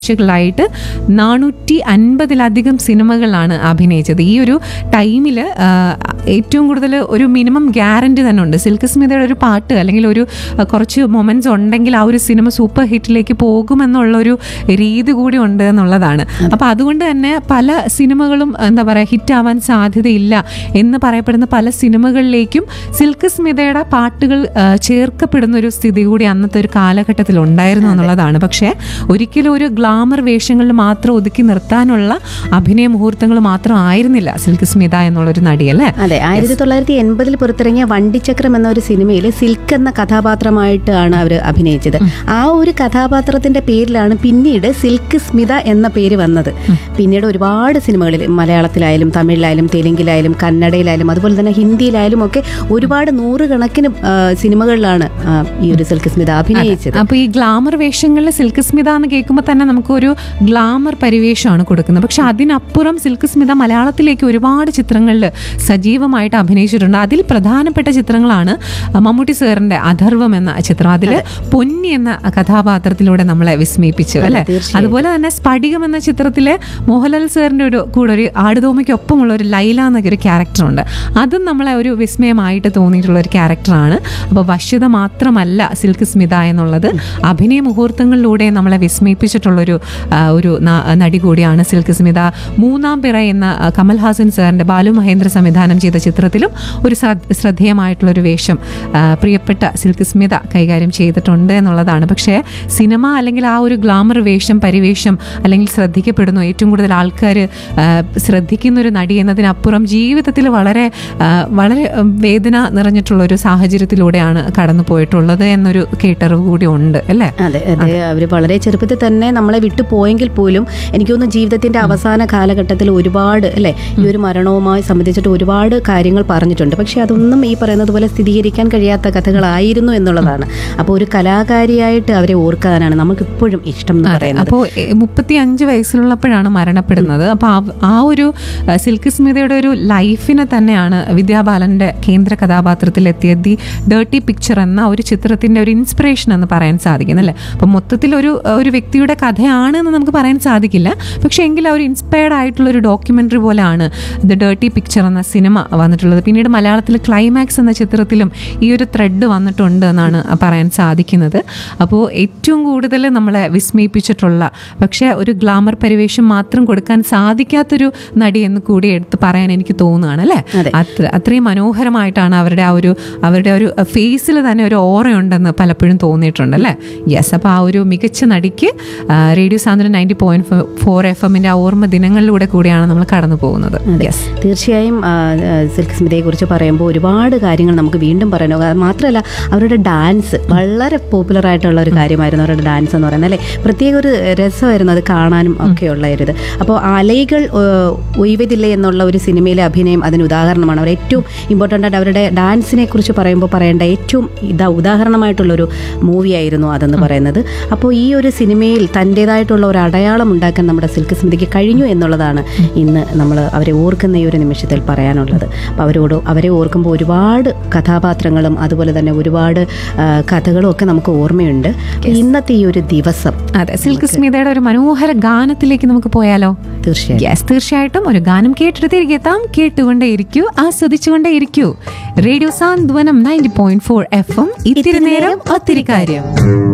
ായിട്ട് നാനൂറ്റി അൻപതിലധികം സിനിമകളാണ് അഭിനയിച്ചത് ഈ ഒരു ടൈമിൽ ഏറ്റവും കൂടുതൽ ഒരു മിനിമം ഗ്യാരണ്ടി തന്നെ ഉണ്ട് സിൽക്ക് സ്മിതയുടെ ഒരു പാട്ട് അല്ലെങ്കിൽ ഒരു ആ, കുറച്ച് മൊമെന്റ്സ് ഉണ്ടെങ്കിൽ ആ ഒരു സിനിമ സൂപ്പർ ഹിറ്റിലേക്ക് പോകുമെന്നുള്ളൊരു രീതി കൂടി ഉണ്ട് എന്നുള്ളതാണ് അപ്പോൾ അതുകൊണ്ട് തന്നെ പല സിനിമകളും എന്താ പറയുക ഹിറ്റാവാൻ സാധ്യതയില്ല എന്ന് പറയപ്പെടുന്ന പല സിനിമകളിലേക്കും സിൽക്ക് സ്മിതയുടെ പാട്ടുകൾ ആ, ചേർക്കപ്പെടുന്ന ഒരു സ്ഥിതി കൂടി അന്നത്തെ ഒരു കാലഘട്ടത്തിൽ ഉണ്ടായിരുന്നു എന്നുള്ളതാണ് പക്ഷേ ഒരിക്കലും ഒരു ഗ്ലാമർ വേഷങ്ങളിൽ മാത്രം ഒതുക്കി നിർത്താനുള്ള അഭിനയ മുഹൂർത്തങ്ങൾ മാത്രം ആയിരുന്നില്ല സിൽക്ക് സ്മിത എന്നുള്ളൊരു നടിയല്ലേ അതെ ആയിരത്തി തൊള്ളായിരത്തി എൺപതിൽ പുറത്തിറങ്ങിയ വണ്ടിച്ചക്രം എന്ന ഒരു സിനിമയിൽ സിൽക്ക് എന്ന കഥാപാത്രമായിട്ടാണ് അവർ അഭിനയിച്ചത് ആ ഒരു കഥാപാത്രത്തിന്റെ പേരിലാണ് പിന്നീട് സിൽക്ക് സ്മിത എന്ന പേര് വന്നത് പിന്നീട് ഒരുപാട് സിനിമകളിൽ മലയാളത്തിലായാലും തമിഴിലായാലും തെലുങ്കിലായാലും കന്നഡയിലായാലും അതുപോലെ തന്നെ ഹിന്ദിയിലായാലും ഒക്കെ ഒരുപാട് നൂറുകണക്കിന് ആ, സിനിമകളിലാണ് ആ, ഈ ഒരു സിൽക്ക് സ്മിത അഭിനയിച്ചത് അപ്പൊ ഈ ഗ്ലാമർ വേഷങ്ങളിൽ സിൽക്ക് സ്മിത എന്ന് കേൾക്കുമ്പോൾ തന്നെ നമുക്കൊരു ഗ്ലാമർ പരിവേഷമാണ് കൊടുക്കുന്നത് പക്ഷെ അതിനപ്പുറം സിൽക്ക് സ്മിത മലയാളത്തിലേക്ക് ഒരുപാട് ചിത്രങ്ങളിൽ സജീവമായിട്ട് അഭിനയിച്ചിട്ടുണ്ട് അതിൽ പ്രധാനപ്പെട്ട ചിത്രങ്ങളാണ് മമ്മൂട്ടി സാറിന്റെ അഥർവം എന്ന ചിത്രം അതിൽ പൊന്നി എന്ന കഥാപാത്രത്തിലൂടെ നമ്മളെ വിസ്മയിപ്പിച്ചു അല്ലെ തീർച്ചയായും. അതുപോലെ തന്നെ സ്ഫടികം എന്ന ചിത്രത്തിലെ മോഹൻലാൽ സാറിന്റെ ഒരു കൂടെ ഒരു ആടുതോമയ്ക്കൊപ്പമുള്ള ഒരു ലൈല എന്നൊക്കെ ഒരു ക്യാരക്ടറുണ്ട് അതും നമ്മളെ ഒരു വിസ്മയമായിട്ട് തോന്നിയിട്ടുള്ള ഒരു ക്യാരക്ടറാണ് അപ്പോൾ വശ്യത മാത്രമല്ല സിൽക്ക് സ്മിത എന്നുള്ളത് അഭിനയ മുഹൂർത്തങ്ങളിലൂടെ നമ്മളെ വിസ്മയിപ്പിച്ചിട്ടുള്ളൊരു ആ, ഒരു ന- നടി കൂടിയാണ് സിൽക്ക് സ്മിത മൂന്നാം പിറ എന്ന ആ, കമൽഹാസൻ സാറിന്റെ ബാലു മഹേന്ദ്ര സംവിധാനം ചെയ്ത ചിത്രത്തിലും ഒരു ശ്രദ്ധ- ശ്രദ്ധേയമായിട്ടുള്ള ഒരു വേഷം ആ, പ്രിയപ്പെട്ട സിൽക്ക് സ്മിത കൈകാര്യം ചെയ്തിട്ടുണ്ട് എന്നുള്ളതാണ് പക്ഷേ സിനിമ അല്ലെങ്കിൽ ആ ഒരു ഗ്ലാമർ വേഷം പരിവേഷം അല്ലെങ്കിൽ ശ്രദ്ധിക്കപ്പെടുന്നു ഏറ്റവും കൂടുതൽ ആൾക്കാർ ശ്രദ്ധിക്കുന്ന ഒരു നടി എന്നതിനപ്പുറം ജീവിതത്തിൽ വളരെ ആ, വളരെ ഉം, വേദന നിറഞ്ഞിട്ടുള്ള ഒരു സാഹചര്യത്തിലൂടെയാണ് കടന്നു പോയിട്ടുള്ളത് എന്നൊരു കേട്ടറിവ് കൂടി ഉണ്ട് അല്ലേ അതെ അതെ അവർ വളരെ ചെറുപ്പത്തിൽ തന്നെ നമ്മളെ വിട്ടു പോയെങ്കിൽ പോലും എനിക്ക് തോന്നുന്നു ജീവിതത്തിന്റെ അവസാന കാലഘട്ടത്തിൽ ഒരുപാട് അല്ലെ ഈ ഒരു മരണവുമായി സംബന്ധിച്ചിട്ട് ഒരുപാട് കാര്യങ്ങൾ പറഞ്ഞിട്ടുണ്ട് പക്ഷെ അതൊന്നും ഈ പറയുന്നത് പോലെ സ്ഥിരീകരിക്കാൻ കഴിയാത്ത കഥകളായിരുന്നു എന്നുള്ളതാണ് അപ്പോൾ ഒരു കലാകാരിയായിട്ട് അവരെ ഓർക്കാനാണ് നമുക്ക് ഇപ്പോഴും ഇഷ്ടം എന്ന് പറയുന്നത് അപ്പോൾ മുപ്പത്തി അഞ്ച് വയസ്സിലുള്ളപ്പോഴാണ് മരണപ്പെടുന്നത് അപ്പോൾ ആ- ആ ഒരു ആ, സിൽക്ക് സ്മിതയുടെ ഒരു ലൈഫിനെ തന്നെയാണ് വിദ്യാബാലന്റെ കേന്ദ്ര കഥാപാത്രത്തിൽ എത്തിയ ദി ഡേർട്ടി പിക്ചർ എന്ന ഒരു ചിത്രത്തിന്റെ ഒരു ഇൻസ്പിറേഷൻ എന്ന് പറയാൻ സാധിക്കും അല്ലേ അപ്പം മൊത്തത്തിൽ ഒരു ഒരു വ്യക്തിയുടെ കഥയാണ് എന്ന് നമുക്ക് പറയാൻ സാധിക്കില്ല പക്ഷേ എങ്കിൽ ആ ഒരു ഇൻസ്പയർഡ് ആയിട്ടുള്ള ഒരു ഡോക്യുമെന്ററി പോലെയാണ് ദ ഡേർട്ടി പിക്ചർ എന്ന സിനിമ വന്നിട്ടുള്ളത് പിന്നീട് മലയാളത്തിൽ ക്ലൈമാക്സ് എന്ന ചിത്രത്തിലും ഈ ഒരു ത്രെഡ് വന്നിട്ടുണ്ട് എന്നാണ് പറയാൻ സാധിക്കുന്നത് അപ്പോൾ ഏറ്റവും കൂടുതൽ നമ്മളെ വിസ്മയിപ്പിച്ചിട്ടുള്ള പക്ഷേ ഒരു ഗ്ലാമർ പരിവേഷം മാത്രം കൊടുക്കാൻ സാധിക്കാത്തൊരു നടി എന്ന് കൂടി എടുത്ത് പറയാൻ എനിക്ക് തോന്നുകയാണ് അല്ലേ അതെ. അത്ര അത്രയും മനോഹരമായിട്ടാണ് അവരുടെ ആ ഒരു അവരുടെ ഒരു ഫേസിൽ തന്നെ ഒരു ഓറയുണ്ടെന്ന് പലപ്പോഴും തോന്നിയിട്ടുണ്ട് അല്ലേ യെസ് അപ്പോൾ ആ ഒരു മികച്ച നടിക്ക് ആ, റേഡിയോ സാന്ദ്രൻ നയൻറ്റി പോയിന്റ് ഫോർ എഫ് എമ്മിൻ്റെ ആ ഓർമ്മ ദിനങ്ങളിലൂടെ കൂടിയാണ് നമ്മൾ കടന്നു പോകുന്നത് യെസ് തീർച്ചയായും ആ, ആ, സിൽക്ക് സ്മിതയെ കുറിച്ച് പറയുമ്പോൾ ഒരുപാട് കാര്യങ്ങൾ നമുക്ക് വീണ്ടും പറയണോ അത് മാത്രമല്ല അവരുടെ ഡാൻസ് വളരെ പോപ്പുലർ ആയിട്ടുള്ള ഒരു കാര്യമായിരുന്നു അവരുടെ ഡാൻസ് എന്ന് പറയുന്നത് അല്ലേ പ്രത്യേക ഒരു രസമായിരുന്നു അത് കാണാനും ഒക്കെ ഉള്ള ഒരു ഇത് അപ്പോൾ അലൈകൾ ഒയ്വതില്ലേ എന്നുള്ള ഒരു സിനിമയിലെ അഭിനയം അതിന് ഉദാഹരണമാണ് അവർ ഏറ്റവും ഇമ്പോർട്ടൻ്റ് ആയിട്ട് അവരുടെ ഡാൻസിനെ കുറിച്ച് പറയുമ്പോൾ പറയേണ്ട ഏറ്റവും ഇതാ ഉദാഹരണമായിട്ടുള്ളൊരു മൂവിയായിരുന്നു അതെന്ന് പറയുന്നത് അപ്പോൾ ഈ ഒരു സിനിമയിൽ തൻ്റേതായിട്ടുള്ള ഒരു അടയാളം ഉണ്ടാക്കാൻ നമ്മുടെ സിൽക്ക് സ്മിതയ്ക്ക് കഴിഞ്ഞു എന്നുള്ളതാണ് ഇന്ന് നമ്മൾ അവരെ ഓർക്കുന്ന ഈ ഒരു നിമിഷത്തിൽ പറയാനുള്ളത് അപ്പോൾ അവരോട് അവരെ ഓർക്കുമ്പോൾ ഒരുപാട് കഥാപാത്രങ്ങളും അതുപോലെ തന്നെ ഒരുപാട് ആ, കഥകളും ഒക്കെ നമുക്ക് ഓർമ്മയുണ്ട് ഇന്നത്തെ ഈ ഒരു ദിവസം അതെ സിൽക്ക് സ്മിതയുടെ ഒരു മനോഹര ഗാനത്തിലേക്ക് നമുക്ക് പോയാലോ തീർച്ചയായും യെസ് തീർച്ചയായിട്ടും ഒരു ഗാനം കേട്ടിട്ട് തിരികെ എത്താം കേട്ടുകൊണ്ടേ ഇരിക്കൂ ആസ്വദിച്ചുകൊണ്ടേ ഇരിക്കൂ radio Santhwanam ninety point four F M ഇത്തിരി നേരം ഒത്തിരി കാര്യം